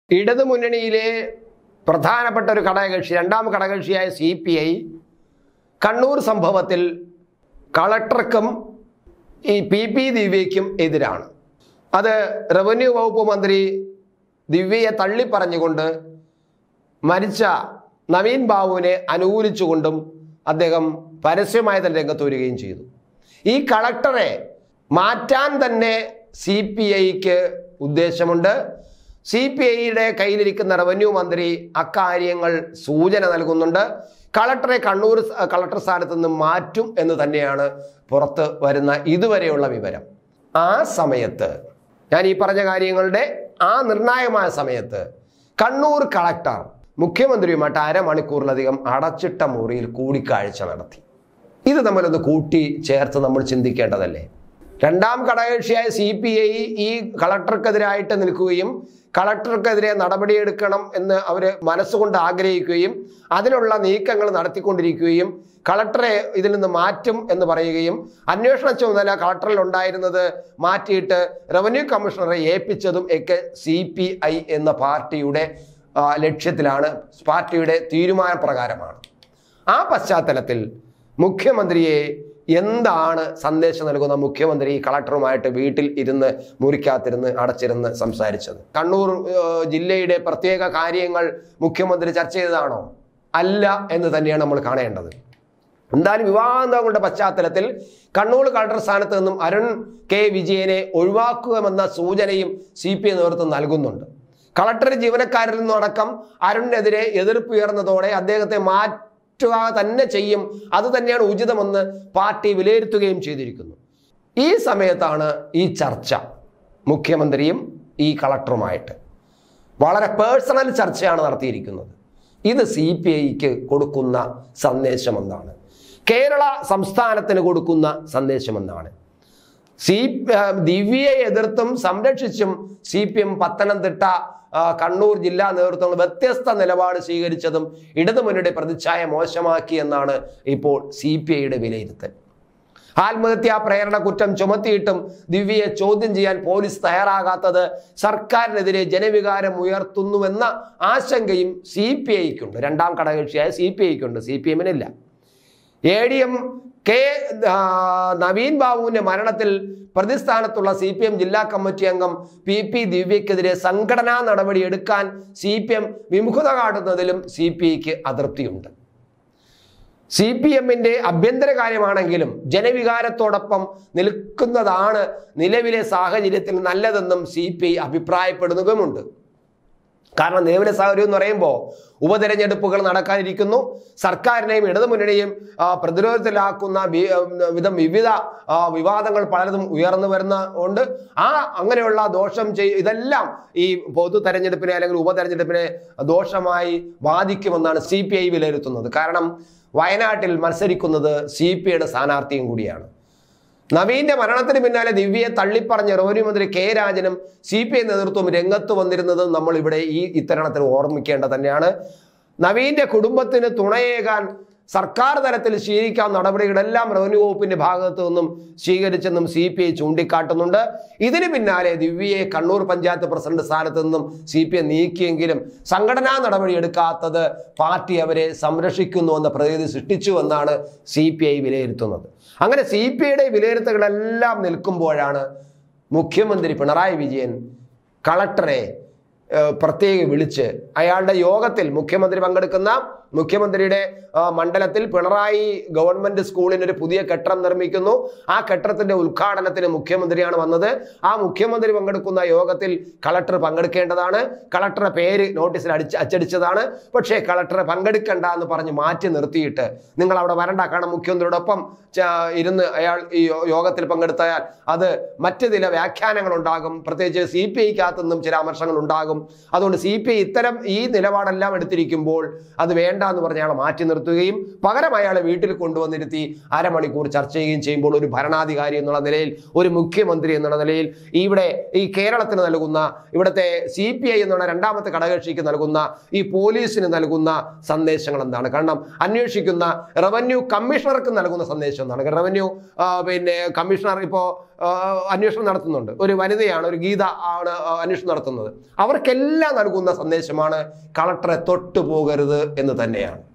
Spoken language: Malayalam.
ഇടതു മുന്നണിയിലെ പ്രധാനപ്പെട്ട ഒരു ഘടകകക്ഷി രണ്ടാം ഘടകകക്ഷിയായ സി പി ഐ കണ്ണൂർ സംഭവത്തിൽ കളക്ടർക്കും ഈ പി പി ദിവ്യയ്ക്കും എതിരാണ് അത് റവന്യൂ വകുപ്പ് മന്ത്രി ദിവ്യയെ തള്ളിപ്പറഞ്ഞുകൊണ്ട് മരിച്ച നവീൻ ബാബുവിനെ അനുകൂലിച്ചുകൊണ്ടും അദ്ദേഹം പരസ്യമായി തന്നെ രംഗത്ത് വരികയും ചെയ്തു ഈ കളക്ടറെ മാറ്റാൻ തന്നെ സി പി ഐക്ക് ഉദ്ദേശമുണ്ട് സി പി ഐയുടെ കയ്യിലിരിക്കുന്ന റവന്യൂ മന്ത്രി അക്കാര്യങ്ങൾ സൂചന നൽകുന്നുണ്ട് കളക്ടറെ കണ്ണൂർ സ- കളക്ടർ സ്ഥാനത്ത് നിന്ന് മാറ്റും എന്ന് തന്നെയാണ് പുറത്ത് വരുന്ന ഇതുവരെയുള്ള വിവരം ആ സമയത്ത് ഞാൻ ഈ പറഞ്ഞ കാര്യങ്ങളുടെ ആ നിർണായകമായ സമയത്ത് കണ്ണൂർ കളക്ടർ മുഖ്യമന്ത്രിയുമായിട്ട് അരമണിക്കൂറിലധികം അടച്ചിട്ട മുറിയിൽ കൂടിക്കാഴ്ച നടത്തി ഇത് നമ്മളൊന്ന് കൂട്ടി ചേർത്ത് നമ്മൾ ചിന്തിക്കേണ്ടതല്ലേ രണ്ടാം ഘടകകക്ഷിയായ സി പി ഐ ഈ കളക്ടർക്കെതിരായിട്ട് നിൽക്കുകയും കളക്ടർക്കെതിരെ നടപടിയെടുക്കണം എന്ന് അവർ മനസ്സുകൊണ്ട് ആഗ്രഹിക്കുകയും അതിനുള്ള നീക്കങ്ങൾ നടത്തിക്കൊണ്ടിരിക്കുകയും കളക്ടറെ ഇതിൽ നിന്ന് മാറ്റും എന്ന് പറയുകയും അന്വേഷണ ചുമതല കളക്ടറിൽ ഉണ്ടായിരുന്നത് മാറ്റിയിട്ട് റവന്യൂ കമ്മീഷണറെ ഏൽപ്പിച്ചതും ഒക്കെ സി പി ഐ എന്ന പാർട്ടിയുടെ ആ, ലക്ഷ്യത്തിലാണ് പാർട്ടിയുടെ തീരുമാനപ്രകാരമാണ് ആ പശ്ചാത്തലത്തിൽ മുഖ്യമന്ത്രിയെ എന്താണ് സന്ദേശം നൽകുന്ന മുഖ്യമന്ത്രി ഈ കളക്ടറുമായിട്ട് വീട്ടിൽ ഇരുന്ന് മുറിക്കാത്തിരുന്ന് അടച്ചിരുന്ന് സംസാരിച്ചത് കണ്ണൂർ ഏഹ്, ജില്ലയുടെ പ്രത്യേക കാര്യങ്ങൾ മുഖ്യമന്ത്രി ചർച്ച ചെയ്തതാണോ അല്ല എന്ന് തന്നെയാണ് നമ്മൾ കാണേണ്ടത് എന്തായാലും വിവാദങ്ങളുടെ പശ്ചാത്തലത്തിൽ കണ്ണൂർ കളക്ടർ സ്ഥാനത്ത് നിന്നും അരുൺ കെ വിജയനെ ഒഴിവാക്കുമെന്ന സൂചനയും സി പി ഐ നേതൃത്വം നൽകുന്നുണ്ട് കളക്ടർ ജീവനക്കാരിൽ നിന്നും അടക്കം അരുണിനെതിരെ എതിർപ്പ് ഉയർന്നതോടെ അദ്ദേഹത്തെ മാറ്റുക തന്നെ ചെയ്യും അത് തന്നെയാണ് ഉചിതമെന്ന് പാർട്ടി വിലയിരുത്തുകയും ചെയ്തിരിക്കുന്നു ഈ സമയത്താണ് ഈ ചർച്ച മുഖ്യമന്ത്രിയും ഈ കളക്ടറുമായിട്ട് വളരെ പേഴ്സണൽ ചർച്ചയാണ് നടത്തിയിരിക്കുന്നത് ഇത് സി പി ഐക്ക് കൊടുക്കുന്ന സന്ദേശം എന്താണ് കേരള സംസ്ഥാനത്തിന് കൊടുക്കുന്ന സന്ദേശം എന്താണ് സി ആ, ദിവ്യയെ എതിർത്തും സംരക്ഷിച്ചും സി പി എം പത്തനംതിട്ട ആ, കണ്ണൂർ ജില്ലാ നേതൃത്വങ്ങൾ വ്യത്യസ്ത നിലപാട് സ്വീകരിച്ചതും ഇടതുമുന്നണിയുടെ പ്രതിച്ഛായ മോശമാക്കി എന്നാണ് ഇപ്പോൾ സി പി ഐയുടെ വിലയിരുത്തൽ ആത്മഹത്യാ പ്രേരണ കുറ്റം ചുമത്തിയിട്ടും ദിവ്യയെ ചോദ്യം ചെയ്യാൻ പോലീസ് തയ്യാറാകാത്തത് സർക്കാരിനെതിരെ ജനവികാരം ഉയർത്തുന്നുവെന്ന ആശങ്കയും സി പി ഐക്കുണ്ട് രണ്ടാം ഘടകകക്ഷിയായ സി പി ഐക്കുണ്ട് സി പി എമ്മിനില്ല എ ഡി എം കെ ആ, നവീൻ ബാബുവിന്റെ മരണത്തിൽ പ്രതിസ്ഥാനത്തുള്ള സി പി എം ജില്ലാ കമ്മിറ്റി അംഗം പി പി ദിവ്യക്കെതിരെ സംഘടനാ നടപടി എടുക്കാൻ സി പി എം വിമുഖത കാട്ടുന്നതിലും സി പി ഐക്ക് അതൃപ്തിയുണ്ട് സി പി എമ്മിന്റെ ആഭ്യന്തര കാര്യമാണെങ്കിലും ജനവികാരത്തോടൊപ്പം നിൽക്കുന്നതാണ് നിലവിലെ സാഹചര്യത്തിൽ നല്ലതെന്നും സി പി ഐ അഭിപ്രായപ്പെടുന്നതുമുണ്ട് കാരണം നിലവിലെ സാഹചര്യം എന്ന് പറയുമ്പോൾ ഉപതെരഞ്ഞെടുപ്പുകൾ നടക്കാനിരിക്കുന്നു സർക്കാരിനെയും ഇടതുമുന്നണിയും ആ, പ്രതിരോധത്തിലാക്കുന്ന വി- ആ, വിധം വിവിധ ആ, വിവാദങ്ങൾ പലതും ഉയർന്നു വരുന്ന ഉണ്ട് ആ അങ്ങനെയുള്ള ദോഷം ചെയ് ഇതെല്ലാം ഈ പൊതു തെരഞ്ഞെടുപ്പിനെ അല്ലെങ്കിൽ ഉപതെരഞ്ഞെടുപ്പിനെ ദോഷമായി ബാധിക്കുമെന്നാണ് സി പി ഐ വിലയിരുത്തുന്നത് കാരണം വയനാട്ടിൽ മത്സരിക്കുന്നത് സി പി ഐയുടെ സ്ഥാനാർത്ഥിയും കൂടിയാണ് നവീന്റെ മരണത്തിന് പിന്നാലെ ദിവ്യയെ തള്ളിപ്പറഞ്ഞ റവന്യൂ മന്ത്രി കെ രാജനും സി പി ഐ നേതൃത്വം രംഗത്ത് വന്നിരുന്നത് നമ്മൾ ഇവിടെ ഈ ഇത്തരണത്തിൽ ഓർമ്മിക്കേണ്ട തന്നെയാണ് നവീന്റെ കുടുംബത്തിന് തുണയേകാൻ സർക്കാർ തലത്തിൽ സ്വീകരിക്കാവുന്ന നടപടികളെല്ലാം റവന്യൂ വകുപ്പിന്റെ ഭാഗത്തു നിന്നും സ്വീകരിച്ചെന്നും സി പി ഐ ചൂണ്ടിക്കാട്ടുന്നുണ്ട് ഇതിന് പിന്നാലെ ദിവ്യയെ കണ്ണൂർ പഞ്ചായത്ത് പ്രസിഡന്റ് സ്ഥാനത്ത് നിന്നും സി പി ഐ നീക്കിയെങ്കിലും സംഘടനാ നടപടി എടുക്കാത്തത് പാർട്ടി അവരെ സംരക്ഷിക്കുന്നുവെന്ന പ്രതീതി സൃഷ്ടിച്ചുവെന്നാണ് സി പി ഐ വിലയിരുത്തുന്നത് അങ്ങനെ സി പി ഐയുടെ വിലയിരുത്തലുകളെല്ലാം നിൽക്കുമ്പോഴാണ് മുഖ്യമന്ത്രി പിണറായി വിജയൻ കളക്ടറെ ഏഹ്, പ്രത്യേകം വിളിച്ച് അയാളുടെ യോഗത്തിൽ മുഖ്യമന്ത്രി പങ്കെടുക്കുന്ന മുഖ്യമന്ത്രിയുടെ ആ, മണ്ഡലത്തിൽ പിണറായി ഗവൺമെന്റ് സ്കൂളിന് ഒരു പുതിയ കെട്ടിടം നിർമ്മിക്കുന്നു ആ കെട്ടിടത്തിന്റെ ഉദ്ഘാടനത്തിന് മുഖ്യമന്ത്രിയാണ് വന്നത് ആ മുഖ്യമന്ത്രി പങ്കെടുക്കുന്ന യോഗത്തിൽ കളക്ടർ പങ്കെടുക്കേണ്ടതാണ് കളക്ടറുടെ പേര് നോട്ടീസിൽ അടിച്ച് അച്ചടിച്ചതാണ് പക്ഷേ കളക്ടറെ പങ്കെടുക്കണ്ട എന്ന് പറഞ്ഞ് മാറ്റി നിർത്തിയിട്ട് നിങ്ങൾ അവിടെ വരണ്ട കാരണം മുഖ്യമന്ത്രിയോടൊപ്പം ച- ഇരുന്ന് അയാൾ ഈ യോ- യോഗത്തിൽ പങ്കെടുത്താൽ അത് മറ്റ് ചില വ്യാഖ്യാനങ്ങൾ ഉണ്ടാകും പ്രത്യേകിച്ച് സി പി ഐക്കകത്തു നിന്നും ചില അമർഷങ്ങൾ ഉണ്ടാകും അതുകൊണ്ട് സി പി ഐ ഇത്തരം ഈ നിലപാടെല്ലാം എടുത്തിരിക്കുമ്പോൾ അത് വേണ്ട വേണ്ട എന്ന് പറഞ്ഞ് അയാളെ മാറ്റി നിർത്തുകയും പകരം അയാളെ വീട്ടിൽ കൊണ്ടുവന്നിരുത്തി അരമണിക്കൂർ ചർച്ച ചെയ്യുകയും ചെയ്യുമ്പോൾ ഒരു ഭരണാധികാരി എന്നുള്ള നിലയിൽ ഒരു മുഖ്യമന്ത്രി എന്നുള്ള നിലയിൽ ഇവിടെ ഈ കേരളത്തിന് നൽകുന്ന ഇവിടുത്തെ സി പി ഐ എന്നുള്ള രണ്ടാമത്തെ ഘടകകക്ഷിക്ക് നൽകുന്ന ഈ പോലീസിന് നൽകുന്ന സന്ദേശങ്ങൾ എന്താണ് കാരണം അന്വേഷിക്കുന്ന റവന്യൂ കമ്മീഷണർക്ക് നൽകുന്ന സന്ദേശം എന്താണ് റവന്യൂ ആ, പിന്നെ കമ്മീഷണർ ഇപ്പോൾ അന്വേഷണം നടത്തുന്നുണ്ട് ഒരു വനിതയാണ് ഒരു ഗീത ആണ് ആ, അന്വേഷണം നടത്തുന്നത് അവർക്കെല്ലാം നൽകുന്ന സന്ദേശമാണ് കളക്ടറെ തൊട്ടു പോകരുത് എന്ന് തന്നെയാണ്